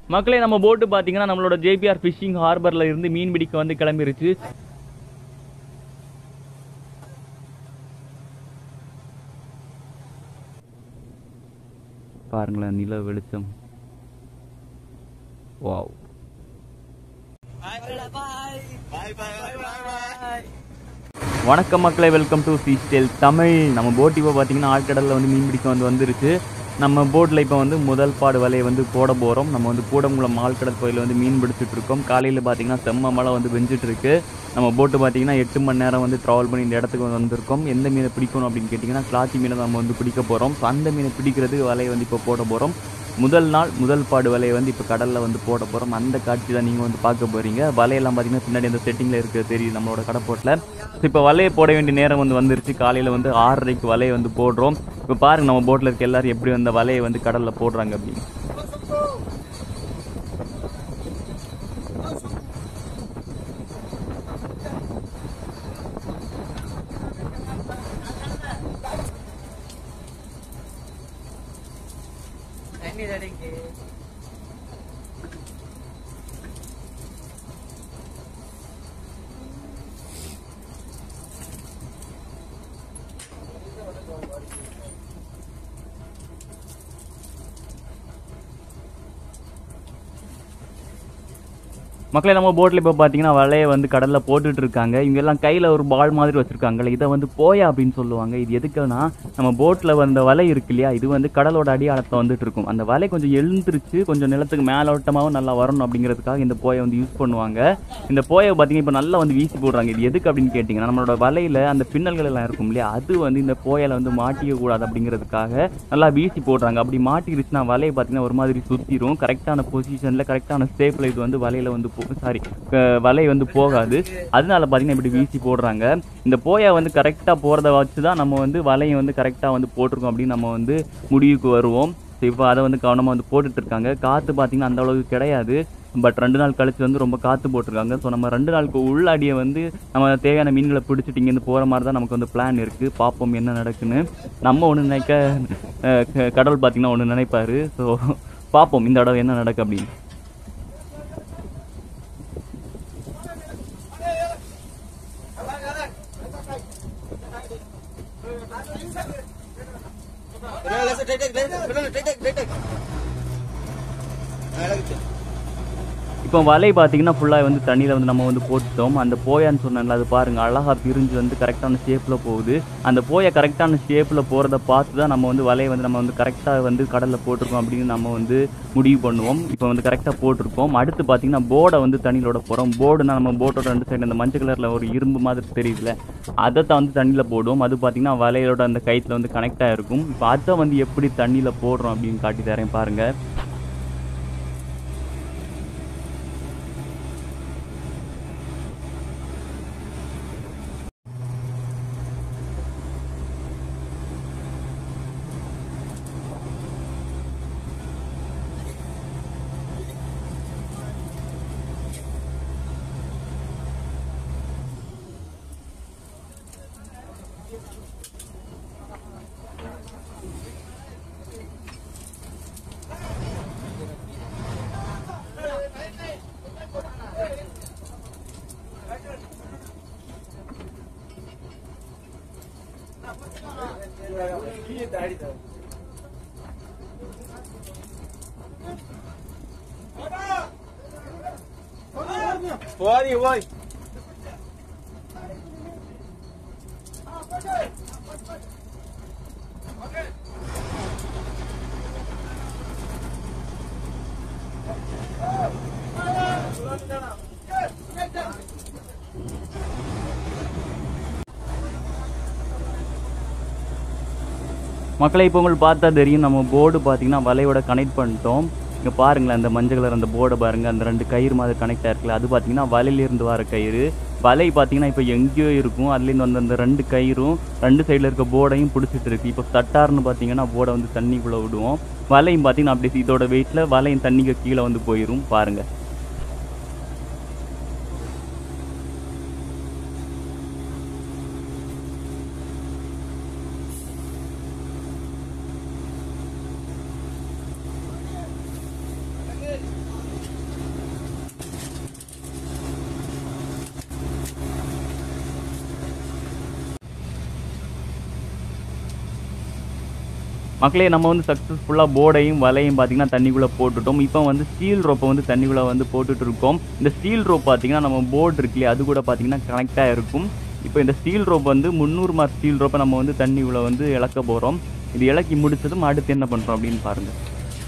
மக்களே நம்ம போட்டு பார்த்தீங்கன்னா நம்மளோட ஜேபிஆர் ஃபிஷிங் ஹார்பரில் இருந்து மீன் பிடிக்க வந்து கிளம்பிருச்சு பாருங்களேன் நில வெளிச்சம் வாவ் வணக்கம் மக்களே வெல்கம் டு சீஸ்டேல் தமிழ் நம்ம போட் இப்போ பார்த்தீங்கன்னா ஆழ்கடலில் வந்து மீன் பிடிக்க வந்து வந்துருச்சு நம்ம போட்டில் இப்போ வந்து முதல் பாடு வலையை வந்து போட போகிறோம் நம்ம வந்து கூடங்குளம் ஆழ்கடல் கோயிலில் வந்து மீன் பிடிச்சிட்டு இருக்கோம் காலையில் பார்த்தீங்கன்னா செம்ம மழை வந்து பெஞ்சிட்டு இருக்கு நம்ம போட்டு பார்த்தீங்கன்னா எட்டு மணி நேரம் வந்து ட்ராவல் பண்ணி இந்த இடத்துக்கு வந்து வந்திருக்கோம் எந்த மீனை பிடிக்கணும் அப்படின்னு கேட்டிங்கன்னா கிளாத்தி மீனை நம்ம வந்து பிடிக்க போகிறோம் ஸோ அந்த மீனை பிடிக்கிறதுக்கு வலையை வந்து இப்போ போட போகிறோம் முதல் நாள் முதல் பாடு வலையை வந்து இப்போ கடலில் வந்து போட போகிறோம் அந்த காட்சி தான் நீங்கள் வந்து பார்க்க போகிறீங்க வலையெல்லாம் பார்த்தீங்கன்னா பின்னாடி அந்த செட்டிங்கில் இருக்கிறது தெரியுது நம்மளோட கடப்போட்டில் ஸோ இப்போ வலையை போட வேண்டிய நேரம் வந்து வந்துருச்சு காலையில் வந்து ஆறரைக்கு வலையை வந்து போடுறோம் இப்போ பாருங்க நம்ம போட்டில் இருக்க எல்லாரும் எப்படி அந்த வலையை வந்து கடலில் போடுறாங்க அப்படின்னு மக்களே நம்ம போட்டில் இப்போ பார்த்தீங்கன்னா வலையை வந்து கடலில் போட்டுட்டு இருக்காங்க இவங்க எல்லாம் கையில் ஒரு பால் மாதிரி வச்சுருக்காங்கல்ல இதை வந்து போயா அப்படின்னு சொல்லுவாங்க இது எதுக்குன்னா நம்ம போட்டில் வந்த வலை இருக்கு இல்லையா இது வந்து கடலோட அடியாளத்தில் வந்துட்டு இருக்கும் அந்த வலை கொஞ்சம் எழுந்துருச்சு கொஞ்சம் நிலத்துக்கு மேலோட்டமாகவும் நல்லா வரணும் அப்படிங்கிறதுக்காக இந்த போயை வந்து யூஸ் பண்ணுவாங்க இந்த போயை பார்த்தீங்கன்னா இப்போ நல்லா வந்து வீசி போடுறாங்க இது எதுக்கு அப்படின்னு கேட்டிங்கன்னா நம்மளோட வலையில் அந்த பின்னல்கள் எல்லாம் இருக்கும் இல்லையா அது வந்து இந்த போயால வந்து மாட்டிக்க கூடாது அப்படிங்கிறதுக்காக நல்லா வீசி போடுறாங்க அப்படி மாட்டிருச்சுன்னா வலையை பார்த்தீங்கன்னா ஒரு மாதிரி சுற்றிடும் கரெக்டான பொசிஷனில் கரெக்டான ஸ்டேப்பில் இது வந்து வலையில் வந்து சாரி வலை வந்து போகாது அதனால பார்த்தீங்கன்னா இப்படி வீசி போடுறாங்க இந்த போயா வந்து கரெக்டாக போகிறத வச்சு தான் நம்ம வந்து வலையை வந்து கரெக்டாக வந்து போட்டிருக்கோம் அப்படின்னு நம்ம வந்து முடிவுக்கு வருவோம் ஸோ இப்போ அதை வந்து கவனமாக வந்து போட்டுட்டு இருக்காங்க காற்று பார்த்தீங்கன்னா அந்த அளவுக்கு கிடையாது பட் ரெண்டு நாள் கழிச்சு வந்து ரொம்ப காற்று போட்டிருக்காங்க ஸோ நம்ம ரெண்டு நாளுக்கு உள்ளாடியை வந்து நம்ம தேவையான மீன்களை பிடிச்சிட்டு இங்கேருந்து போகிற மாதிரி தான் நமக்கு வந்து பிளான் இருக்குது பார்ப்போம் என்ன நடக்குன்னு நம்ம ஒன்று நினைக்க அஹ், க- கடவுள் பார்த்தீங்கன்னா ஒன்று நினைப்பாரு ஸோ பார்ப்போம் இந்த தடவை என்ன நடக்கு அப்படின்னு இப்போ வலை பார்த்தீங்கன்னா ஃபுல்லாக வந்து தண்ணியில் வந்து நம்ம வந்து போட்டுட்டோம் அந்த போயான்னு சொன்னேன்ல அது பாருங்கள் அழகாக பிரிஞ்சு வந்து கரெக்டான ஷேப்பில் போகுது அந்த போயை கரெக்டான ஷேப்பில் போகிறத பார்த்து தான் நம்ம வந்து வலையை வந்து நம்ம வந்து கரெக்டாக வந்து கடலில் போட்டிருக்கோம் அப்படின்னு நம்ம வந்து முடிவு பண்ணுவோம் இப்போ வந்து கரெக்டாக போட்டிருக்கோம் அடுத்து பார்த்தீங்கன்னா போர்டை வந்து தண்ணியிலோட போகிறோம் போர்டுனா நம்ம போட்டோட ரெண்டு சைடு அந்த மஞ்சள் கலரில் ஒரு இரும்பு மாதிரி தெரியுதுல அதை தான் வந்து தண்ணியில் போடுவோம் அது பார்த்தீங்கன்னா வலையோட அந்த கயிற்றுல வந்து கனெக்ட் ஆகிருக்கும் இப்போ அதை வந்து எப்படி தண்ணியில் போடுறோம் அப்படின்னு காட்டி தரேன் பாருங்கள் போதி போய் மக்களை இப்போ உங்களுக்கு பார்த்தா தெரியும் நம்ம போர்டு பார்த்தீங்கன்னா வலையோட கனெக்ட் பண்ணிட்டோம் இங்கே பாருங்களேன் அந்த மஞ்சள் கலர் அந்த போர்டை பாருங்கள் அந்த ரெண்டு கயிறு மாதிரி கனெக்ட் ஆயிருக்குல்ல அது பார்த்தீங்கன்னா வலையிலிருந்து வர கயிறு வலை பார்த்தீங்கன்னா இப்போ எங்கேயோ இருக்கும் அதுலேருந்து வந்து அந்த ரெண்டு கயிறும் ரெண்டு சைடில் இருக்க போர்டையும் பிடிச்சிட்டு இருக்கு இப்போ தட்டார்னு பார்த்தீங்கன்னா போர்டை வந்து தண்ணிக்குள்ளே விடுவோம் வலையும் பார்த்தீங்கன்னா அப்படி இதோட வெயிட்டில் வலையும் தண்ணிக்கு கீழே வந்து போயிடும் பாருங்கள் மக்களே நம்ம வந்து சக்ஸஸ்ஃபுல்லாக போர்டையும் வலையும் பார்த்தீங்கன்னா தண்ணிக்குள்ளே போட்டுட்டோம் இப்போ வந்து ஸ்டீல் ரோப்பை வந்து தண்ணிக்குள்ளே வந்து போட்டுட்டு இருக்கோம் இந்த ஸ்டீல் ரோப் பார்த்தீங்கன்னா நம்ம போர்டு இருக்கு இல்லையா அது கூட பார்த்தீங்கன்னா கனெக்டாக இருக்கும் இப்போ இந்த ஸ்டீல் ரோப் வந்து முந்நூறு மார்க் ஸ்டீல் ரோப்பை நம்ம வந்து தண்ணிக்குள்ளே வந்து இழக்க போகிறோம் இது இலக்கி முடிச்சதும் அடுத்து என்ன பண்ணுறோம் அப்படின்னு பாருங்கள்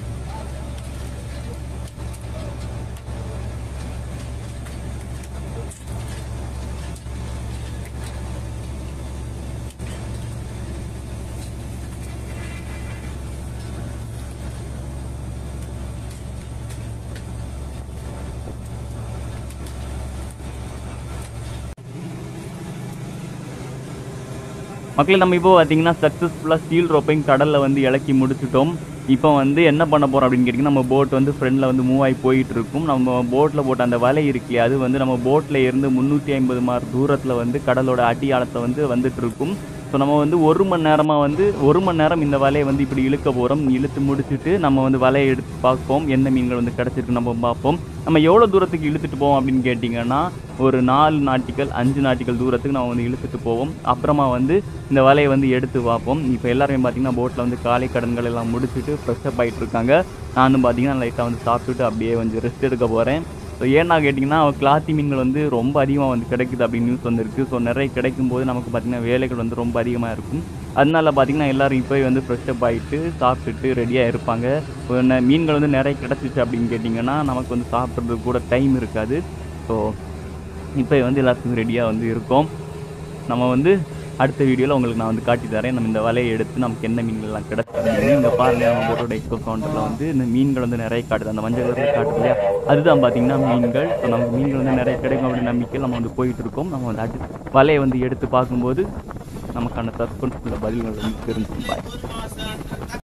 மக்களே நம்ம இப்போ பார்த்தீங்கன்னா சக்ஸஸ்ஃபுல்லாக ஸ்டீல் ரோப்பையும் கடலில் வந்து இலக்கி முடிச்சிட்டோம் இப்போ வந்து என்ன பண்ண போகிறோம் அப்படின்னு கேட்டிங்கன்னா நம்ம போட் வந்து ஃப்ரெண்டில் வந்து மூவ் ஆகி போயிட்டு இருக்கும் நம்ம போட்டில் போட்ட அந்த வலை இருக்கு இல்லையா அது வந்து நம்ம போட்டில் இருந்து முந்நூற்றி ஐம்பது மார் தூரத்தில் வந்து கடலோட அடி ஆழத்தை வந்து வந்துட்டு இருக்கும் ஸோ நம்ம வந்து ஒரு மணி நேரமாக வந்து ஒரு மணி நேரம் இந்த வலையை வந்து இப்படி இழுக்க போகிறோம் இழுத்து முடிச்சுட்டு நம்ம வந்து வலையை எடுத்து பார்ப்போம் எந்த மீன்கள் வந்து கிடச்சிருக்கு நம்ம பார்ப்போம் நம்ம எவ்வளோ தூரத்துக்கு இழுத்துட்டு போவோம் அப்படின்னு கேட்டிங்கன்னா ஒரு நாலு நாட்டிகள் அஞ்சு நாட்டிகள் தூரத்துக்கு நம்ம வந்து இழுத்துட்டு போவோம் அப்புறமா வந்து இந்த வலையை வந்து எடுத்து பார்ப்போம் இப்போ எல்லாருமே பார்த்தீங்கன்னா போட்டில் வந்து காலை கடன்கள் எல்லாம் முடிச்சுட்டு ஃப்ரெஷ்அப் ஆகிட்டு இருக்காங்க நானும் பார்த்தீங்கன்னா லைட்டாக வந்து சாப்பிட்டுட்டு அப்படியே கொஞ்சம் ரெஸ்ட் எடுக்க போகிறேன் ஸோ ஏன்னா கேட்டிங்கன்னா கிளாத்தி மீன்கள் வந்து ரொம்ப அதிகமாக வந்து கிடைக்குது அப்படின்னு நியூஸ் வந்திருக்கு ஸோ நிறைய கிடைக்கும் போது நமக்கு பார்த்திங்கன்னா வேலைகள் வந்து ரொம்ப அதிகமாக இருக்கும் அதனால பார்த்திங்கன்னா எல்லோரும் இப்போ வந்து ஃப்ரெஷ்அப் ஆகிட்டு சாப்பிட்டுட்டு ரெடியாக இருப்பாங்க இப்போ ந- மீன்கள் வந்து நிறைய கிடச்சிச்சு அப்படின்னு கேட்டிங்கன்னா நமக்கு வந்து சாப்பிட்றதுக்கு கூட டைம் இருக்காது ஸோ இப்போ வந்து எல்லாத்துக்கும் ரெடியாக வந்து இருக்கோம் நம்ம வந்து அடுத்த வீடியோவில் உங்களுக்கு நான் வந்து காட்டி தரேன் நம்ம இந்த வலையை எடுத்து நமக்கு என்ன மீன்கள்லாம் கிடச்சிருக்கு இங்கே பாருங்க நம்ம போட்டோட எக்ஸ்போ கவுண்டரில் வந்து இந்த மீன்கள் வந்து நிறைய காட்டுது அந்த மஞ்சள் கலர் காட்டுது இல்லையா அதுதான் பார்த்தீங்கன்னா மீன்கள் ஸோ நமக்கு மீன்கள் வந்து நிறைய கிடைக்கும் அப்படின்னு நம்பிக்கையில் நம்ம வந்து போயிட்டு இருக்கோம் நம்ம வந்து அடுத்து வலையை வந்து எடுத்து பார்க்கும்போது நமக்கான சஸ்பென்ஸ்குள்ள பதில்கள் வந்து தெரிஞ்சுக்கும் பாய்